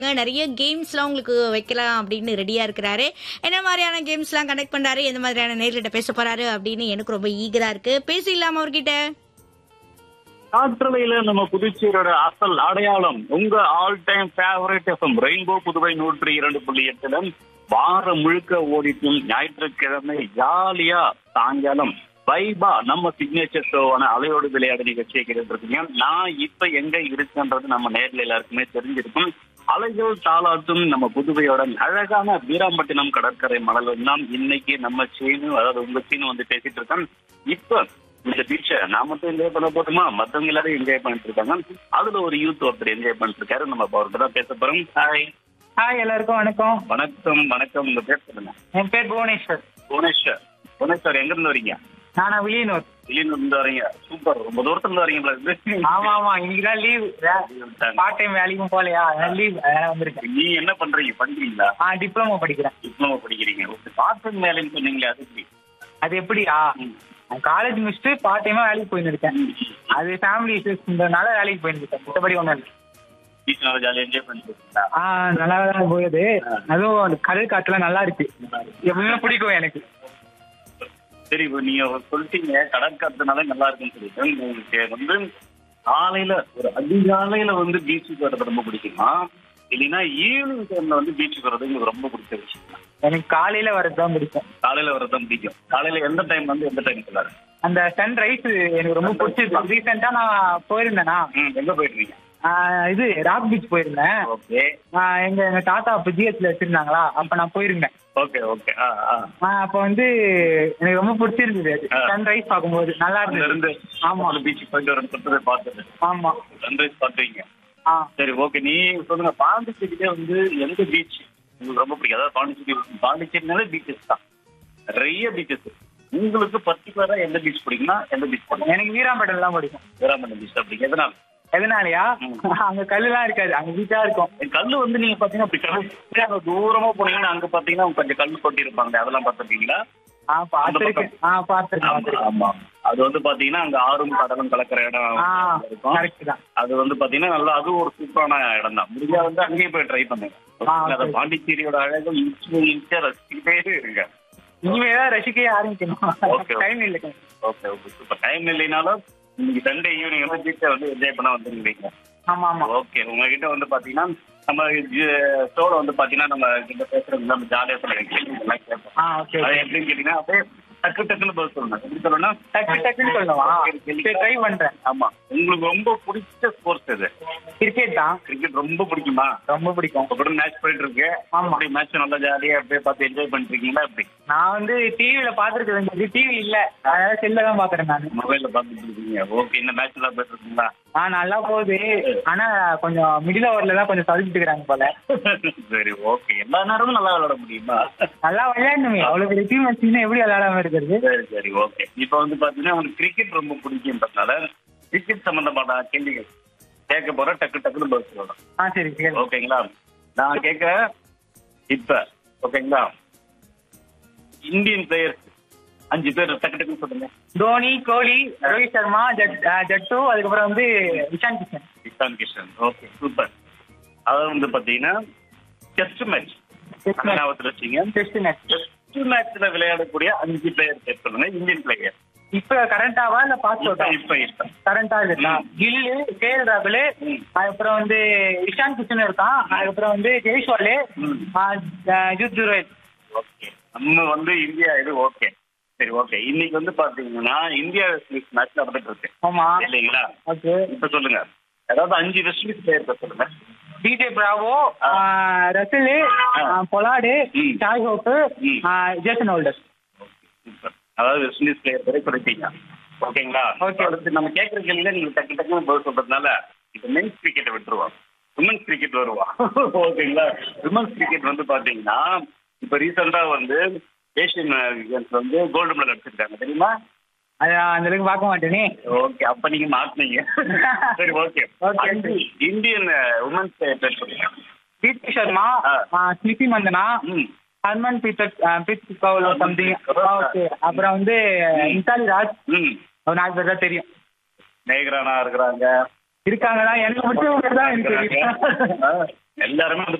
நிறைய கேம்ஸ்லாம் உங்களுக்கு வைக்கலாம் அப்படின்னு ரெடியா இருக்கிறாரு என்ன மாதிரியான கேம்ஸ்லாம் கனெக்ட் பண்றாரு எந்த மாதிரியான நேர்கிட்ட பேச போறாரு அப்படின்னு எனக்கு ரொம்ப ஈகரா இருக்கு பேசிடலாமா அவர்கிட்ட காற்றலையில நம்ம புதுச்சேரியோட அசல் அடையாளம் உங்க all time favourite FM rainbow Puduvai நூற்றி இரண்டு புள்ளி எட்டுல வாரம் முழுக்க ஓடிட்டும் ஞாயிற்றுக்கிழமை ஜாலியா சாயங்காலம் வைபா நம்ம சிக்னேச்சர் ஷோவான அலையோடு விளையாடு நிகழ்ச்சியை கேட்டுட்டு இருக்கீங்க நான் இப்ப எங்க இருக்குன்றது நம்ம நேர்ல எல்லாருக்குமே தெரிஞ்சிருக்கும் அலைகள் தாளாட்டும் நம்ம புதுவையோட அழகான வீராம்பட்டினம் கடற்கரை மணல் தான் இன்னைக்கு நம்ம சீனு அதாவது உங்க சீனு வந்து பேசிட்டு இருக்கேன் இப்ப இந்த பீச்சை நான் மட்டும் என்ஜாய் பண்ண போட்டுமா மத்தவங்க எல்லாரும் என்ஜாய் பண்ணிட்டு இருக்காங்க அதுல ஒரு யூத் ஒருத்தர் என்ஜாய் பண்ணிட்டு இருக்காரு நம்ம இப்ப அவர்கிட்ட தான் பேச போறோம் ஹாய் ஹாய் எல்லாருக்கும் வணக்கம் வணக்கம் வணக்கம் உங்க பேர் சொல்லுங்க என் பேர் புவனேஸ்வர் புவனேஸ்வர் புவனேஸ்வர் எங்க இருந்து வரீங்க நானா வில்லியனூர் வெளியில இருந்து வரீங்க சூப்பர் ரொம்ப தூரத்துல இருந்து வரீங்க போல இருக்கு. ஆமா ஆமா இன்னைக்குதான் லீவ் பார்ட் டைம் வேலைக்கும் போகலையா லீவ் வந்திருக்கேன் நீ என்ன பண்றீங்க பண்றீங்களா ஆ டிப்ளமோ படிக்கிறேன் டிப்ளமோ படிக்கிறீங்க ஒரு பார்ட் மேலேன்னு சொன்னீங்களே அது எப்படி அது எப்படியா காலேஜ் முடிச்சுட்டு பார்ட் டைமா வேலைக்கு போயின்னு இருக்கேன் அது ஃபேமிலி இஷ்யூஸ்ன்றதுனால வேலைக்கு போயின்னு இருக்கேன் மற்றபடி ஒன்றும் இல்லை பீச் நல்லா ஜாலியா என்ஜாய் பண்ணிட்டு இருக்கீங்களா ஆ நல்லா தான் போகுது அதுவும் அந்த கடல் காற்றுலாம் நல்லா இருக்கு எப்பவுமே பிடிக்கும் எனக்கு சரி இப்போ நீங்க சொல்லிட்டீங்க கடற்காத்துனால நல்லா இருக்குன்னு சொல்லிட்டு உங்களுக்கு வந்து காலையில ஒரு அதிகாலையில வந்து பீச்சுக்கு வர்றது ரொம்ப பிடிக்குமா இல்லைன்னா ஈவினிங் டைம்ல வந்து பீச்சுக்கு வர்றது உங்களுக்கு ரொம்ப பிடிச்ச விஷயம் எனக்கு காலையில வரது தான் பிடிக்கும் காலையில வர்றது தான் பிடிக்கும் காலையில எந்த டைம் வந்து எந்த டைம் சொல்லாரு அந்த சன்ரைஸ் எனக்கு ரொம்ப பிடிச்சிருக்கு ரீசெண்டா நான் போயிருந்தேனா ம் எங்க போயிட்டு இது ராக் பீச் போயிருந்தேன் ஓகே ஆஹ் எங்க எங்க தாத்தா அப்ப ஜிஎஸ்ல வச்சிருந்தாங்களா அப்ப நான் போயிருந்தேன் ஓகே ஓகே ஆ ஆ ஆஹ் அப்ப வந்து எனக்கு ரொம்ப பிடிச்சிருந்தது அது ஆ. சன்ரைஸ் பார்க்கும்போது நல்லா அங்க இருந்து இருந்தது ஆமா ஆமா பீச்சுக்கு போயிட்டு வரேன் சொல்லிட்டு பார்த்துட்டு ஆமா சன்ரைஸ் பார்த்துவீங்க ஆ சரி ஓகே நீ சொல்லுங்க பாண்டிச்சேரியிலே வந்து எந்த பீச் உங்களுக்கு ரொம்ப பிடிக்கும் அதாவது பாண்டிச்சேரி பாண்டிச்சேரினாலே பீச்சஸ் தான் நிறைய பீச்சஸ் உங்களுக்கு பர்டிகுலரா எந்த பீச் பிடிக்கும்னா எந்த பீச் பிடிக்கும் எனக்கு வீராம்பேட்டை தான் பிடிக்கும் வீராமணி பீச் அப்படிங்க எதனால எதனாலயா அங்க கல்லுலாம் இருக்காது அங்க பீச்சா இருக்கும் கல்லு வந்து நீங்க பாத்தீங்கன்னா அப்படி கடல் அங்க தூரமா போனீங்கன்னா அங்க பாத்தீங்கன்னா கொஞ்சம் கல் கொட்டி இருப்பாங்க அதெல்லாம் பார்த்துருக்கீங்களா ஆ பார்த்திருக்கேன் ஆ பார்த்திருக்கேன் பார்த்திருக்கேன் ஆமா அது வந்து பாத்தீங்கன்னா அங்க ஆறும் கடலும் கலக்கிற இடம் ஆ இருக்கும் கரெக்ட் தான் அது வந்து பாத்தீங்கன்னா நல்லா அதுவும் ஒரு சூப்பரான இடம் தான் முடிஞ்சா வந்து அங்கேயே போய் ட்ரை பண்ணுங்க ஆ, அதை சரி. பாண்டிச்சேரியோட அழகும் இன்ச்சு இன்ச்சா ரசிச்சுக்கிட்டே இருங்க இனிமேதான் ரசிக்கவே ஆரம்பிக்கணும் Okay, okay. டைம் இல்லை ஓகே ஓகே சூப்பர் டைம் இல்லைனாலும் இன்னைக்கு சண்டே ஈவினிங் வந்து பீச்சை வந்து என்ஜாய் பண்ண வந்துருக்கீங்க ஆமா ஆமா ஓகே உங்ககிட்ட வந்து பாத்தீங்கன்னா நம்ம ஷோல வந்து பாத்தீங்கன்னா நம்ம கிட்ட பேசுறது நம்ம ஜாலியா சொல்லுங்க எல்லாம் கேட்போம் ஆ ஓகே அது எப்படின்னு கேட்டீங்கன்னா அப்படியே டக்கு டக்குன்னு பதில் சொல்லணும் எப்படி சொல்லணும் டக்கு டக்குன்னு சொல்லவா சரி ட்ரை பண்றேன் ஆமா உங்களுக்கு ரொம்ப பிடிச்ச ஸ்போர்ட்ஸ் எது கிரிக்கெட் தான் கிரிக்கெட் ரொம்ப பிடிக்குமா ரொம்ப பிடிக்கும் இப்ப கூட மேட்ச் போயிட்டு இருக்கு ஆமா. அப்படி மேட்ச் நல்லா ஜாலியா அப்படியே பார்த்து என்ஜாய் பண்ணிட்டு இருக்கீங்களா அப்படி நான் வந்து டிவில பாத்துருக்க வேண்டியது டிவி இல்ல அதனால செல்ல தான் பாக்குறேன் நான் மொபைல்ல பார்த்துட்டு இருக்கீங்க ஓகே இந்த மேட்ச் எல்லாம் போயிட்டு இருக்கீங்களா ஆ நல்லா போகுது ஆனா கொஞ்சம் மிடில் ஓவர்ல தான் கொஞ்சம் தவிர்த்துட்டு இருக்காங்க போல சரி ஓகே எல்லா நேரமும் நல்லா விளையாட முடியுமா நல்லா விளையாடணுமே அவ்வளவு பெரிய டீம் வச்சுன்னா எப்படி விளையாடாம இருக்கிறது சரி சரி ஓகே இப்போ வந்து பாத்தீங்கன்னா உங்களுக்கு கிரிக்கெட் ரொம்ப பிடிக்கும்ன்றதுனால கிரிக்கெட் சம்பந்தமான கேள்விகள் கேட்க போற டக்கு டக்குன்னு பதில் சொல்லணும் ஆ சரி சரி ஓகேங்களா நான் கேட்கிறேன் இப்ப ஓகேங்களா இந்தியன் பிளேயர்ஸ் அஞ்சு பேர் டக்கு டக்குன்னு சொல்லுங்க தோனி கோலி ரோஹித் சர்மா ஜட் ஆ, ஜட்டு அதுக்கப்புறம் வந்து இஷான் கிஷன் இஷான் கிஷன் ஓகே சூப்பர் அதாவது வந்து பாத்தீங்கன்னா டெஸ்ட் மேட்ச் Test match. ஞாபகத்தில் வச்சீங்க டெஸ்ட் மேட்ச் டெஸ்ட் மேட்ச்ல விளையாடக்கூடிய அஞ்சு பிளேயர் பேர் சொல்லுங்க இந்தியன் பிளேயர் இப்ப கரண்டாவா இல்ல பாஸ் அவுட்டா இப்ப இப்ப கரண்டா இருக்கா ம். கில்லு கேஎல் ராகுல் ம். அதுக்கப்புறம் வந்து இஷான் கிஷன் இருக்கான் அதுக்கப்புறம் வந்து ஜெய்ஸ்வால் ம். யுத் ஜுரோஹித் ஓகே நம்ம வந்து இந்தியா இது ஓகே சரி ஓகே இன்னைக்கு வந்து பாத்தீங்கன்னா இந்தியா வெஸ்ட் இண்டீஸ் மேட்ச் நடந்துட்டு இருக்கு ஆமா இல்லைங்களா ஓகே இப்ப சொல்லுங்க அதாவது அஞ்சு வெஸ்ட் இண்டீஸ் பிளேயர் பேர் சொல்லுங்க டிஜே பிராவோ ரசலு பொலாடு ம். டாய் ஹோப்பு ம். ஜேசன் ஹோல்டர் சூப்பர் அதாவது வெஸ்ட் இண்டீஸ் பிளேயர் பேரை சொல்லிட்டீங்க ஓகேங்களா Okay. அடுத்து நம்ம கேட்கற கேள்வியில நீங்க டக்கு டக்குன்னு பதில் சொல்றதுனால இப்ப மென்ஸ் கிரிக்கெட்டை விட்டுருவோம் உமன்ஸ் கிரிக்கெட் வருவா ஓகேங்களா விமன்ஸ் கிரிக்கெட் வந்து பாத்தீங்கன்னா இப்ப ரீசெண்டா வந்து ஏசியன் கேம்ஸ் வந்து கோல்டு மெடல் அடிச்சிருக்காங்க தெரியுமா அது அந்த அளவுக்கு பார்க்க மாட்டேனே ஓகே அப்ப நீங்க மாட்டினீங்க சரி ஓகே Okay. இந்தியன் உமன்ஸ் பேர் சொல்லுங்க தீப்தி சர்மா ஆ. ஸ்மிருதி மந்தனா ம் ஹர்மன் பீட்டர் பீட் கவுல் சம்திங் ஓகே அப்புறம் வந்து மிசாலி ராஜ் ம் ஒரு நாலு பேர் தான் தெரியும் மேகரானா இருக்கிறாங்க இருக்காங்களா எனக்கு மட்டும் தான் எனக்கு தெரியும் ஆ, எல்லாருமே வந்து